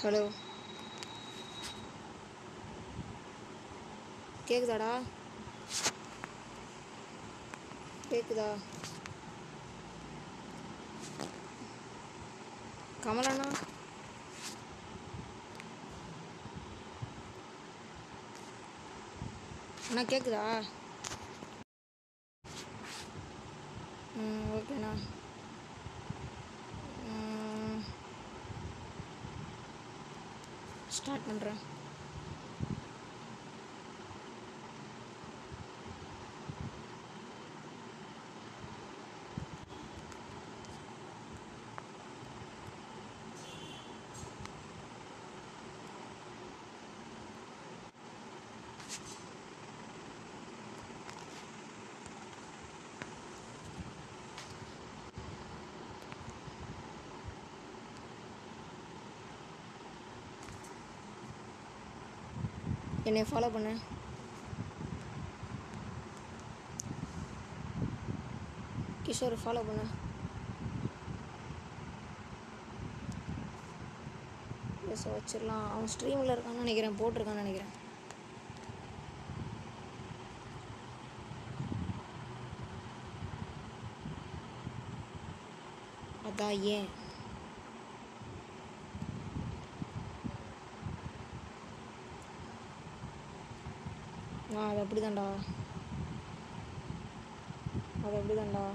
hello கேக்குதாடா கேக்குதா கமலண்ணா அண்ணா கேக்குதா ம் ஓகேண்ணா ஸ்டார்ட் பண்ணுறேன் என்னை ஃபாலோ பண்ணு கிஷோர் ஃபாலோ பண்ணு எஸ் வச்சிடலாம் அவன் ஸ்ட்ரீமில் இருக்கான்னு நினைக்கிறேன் போட்டிருக்கான்னு நினைக்கிறேன் அதான் ஏன் நான் அது அப்படி தான்டா அது அப்படி தான்டா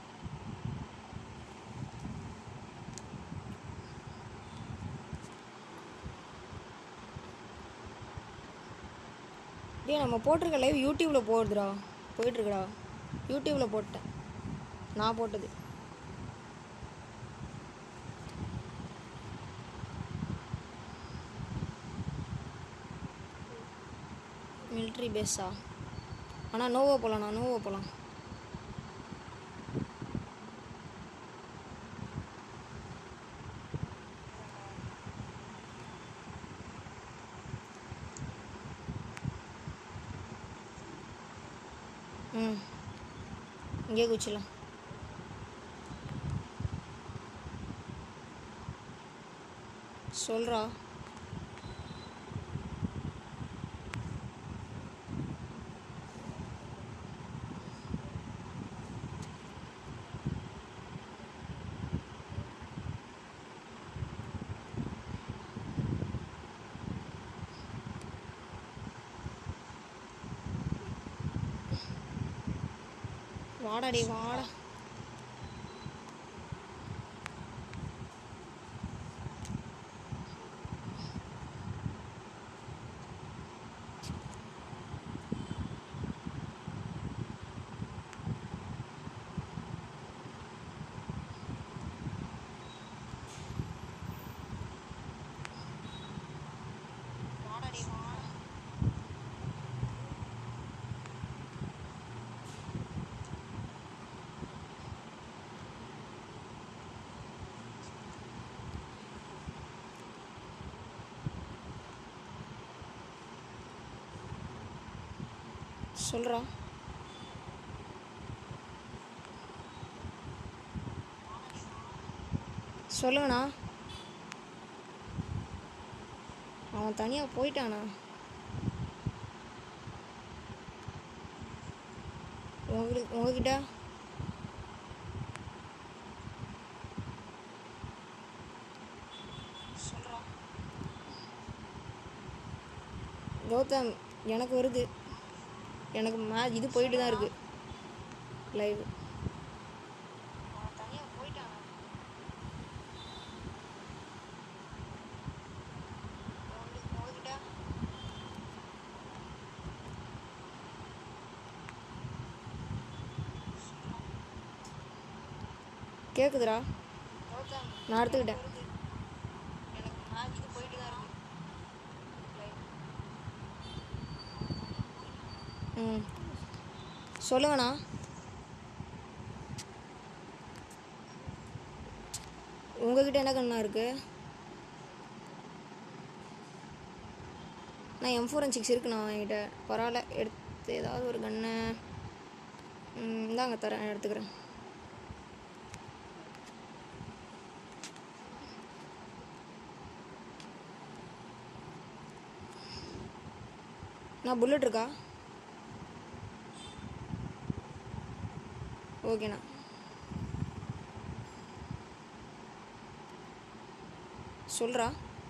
டேய் நம்ம போட்டிருக்க லைவ் யூடியூப்பில் போடுதுடா போயிட்டுருக்குடா யூடியூப்பில் போட்டேன் நான் போட்டது மிலிட்ரி பேஸா ஆனால் நோவோ போகலாண்ணா நோவோ போகலாம் ம் இங்கே குச்சிடலாம் சொல்கிறா வாடா டேய் வாடா வாடா டேய் வாடா சொல்கிறா சொல்லுங்கண்ணா அவன் தனியாக போயிட்டானா உங்களுக்கு உங்ககிட்ட கௌதம் எனக்கு வருது எனக்கு மே இது போயிட்டு தான் இருக்கு லைவ் கேக்குதுடா நான் எடுத்துக்கிட்டேன் ம் சொல்லுங்கண்ணா உங்ககிட்ட என்ன கண்ணா இருக்கு நான் எம் ஃபோர் அண்ட் சிக்ஸ் இருக்குண்ணா என்கிட்ட பரவாயில்ல எடுத்து ஏதாவது ஒரு கண்ணை இந்தாங்க தரேன் எடுத்துக்கிறேன் நான் புல்லட் இருக்கா ஓகேண்ணா சொல்கிறா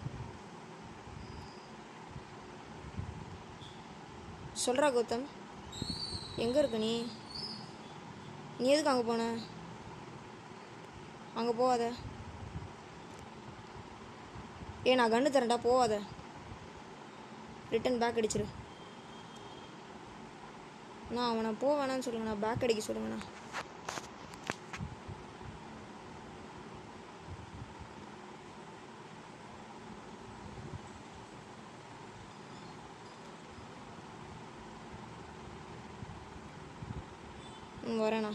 சொல்கிறா கௌதம் எங்கே இருக்க நீ நீ எதுக்கு அங்கே போன அங்கே போகாத ஏ நான் கன்று தரேன்டா போகாத ரிட்டன் பேக் அடிச்சிரு நான் அவனை போ வேணான்னு சொல்லுங்க நான் பேக் அடிக்க சொல்லுங்கண்ணா ம் வரேண்ணா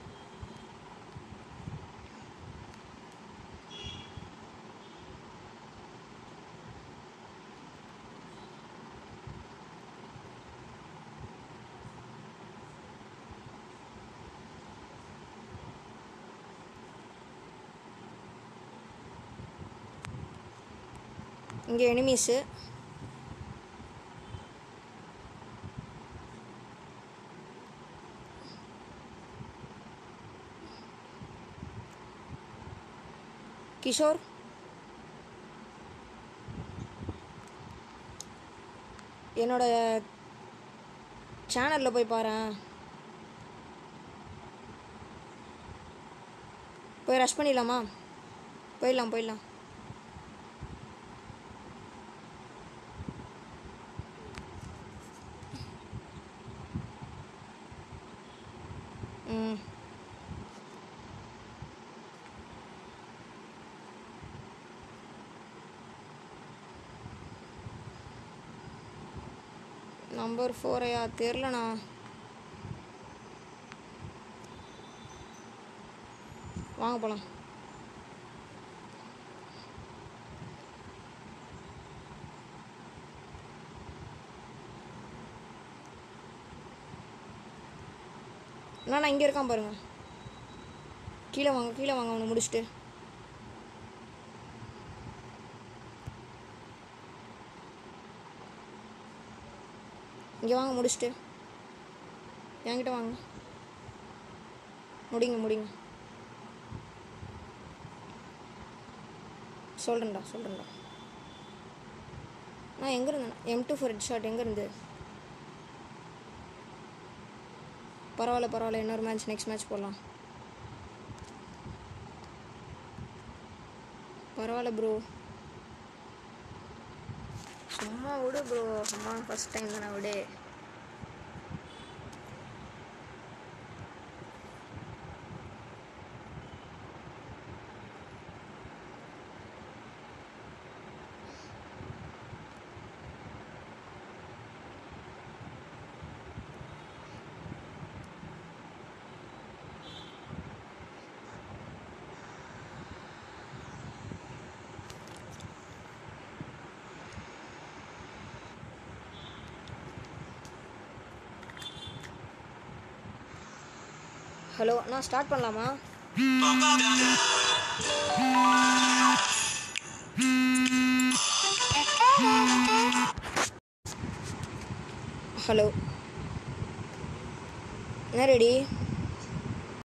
இங்கே எனிமீஸு கிஷோர் என்னோட சேனலில் போய் பாரேன் போய் ரஷ் பண்ணிடலாமா போயிடலாம் போயிடலாம் ம் நம்பர் ஃபோரையா தெரிலண்ணா வாங்க போகலாம் அண்ணா இங்கே இருக்கான் பாருங்க கீழே வாங்க கீழே வாங்க அவனை முடிச்சுட்டு இங்கே வாங்க முடிச்சுட்டு என்கிட்ட வாங்க முடிங்க முடிங்க சொல்கிறேன்டா சொல்கிறேன்டா நான் எங்கே இருந்தேன் M two four head shot எங்கே இருந்து பரவாயில்ல பரவாயில்ல இன்னொரு மேட்ச் நெக்ஸ்ட் மேட்ச் போடலாம் பரவாயில்ல ப்ரோ சும்மா விடு ப்ரோ சும்மா ஃபஸ்ட் டைம் தானே விடு ஹலோ நான் ஸ்டார்ட் பண்ணலாமா ஹலோ என்ன ரெடி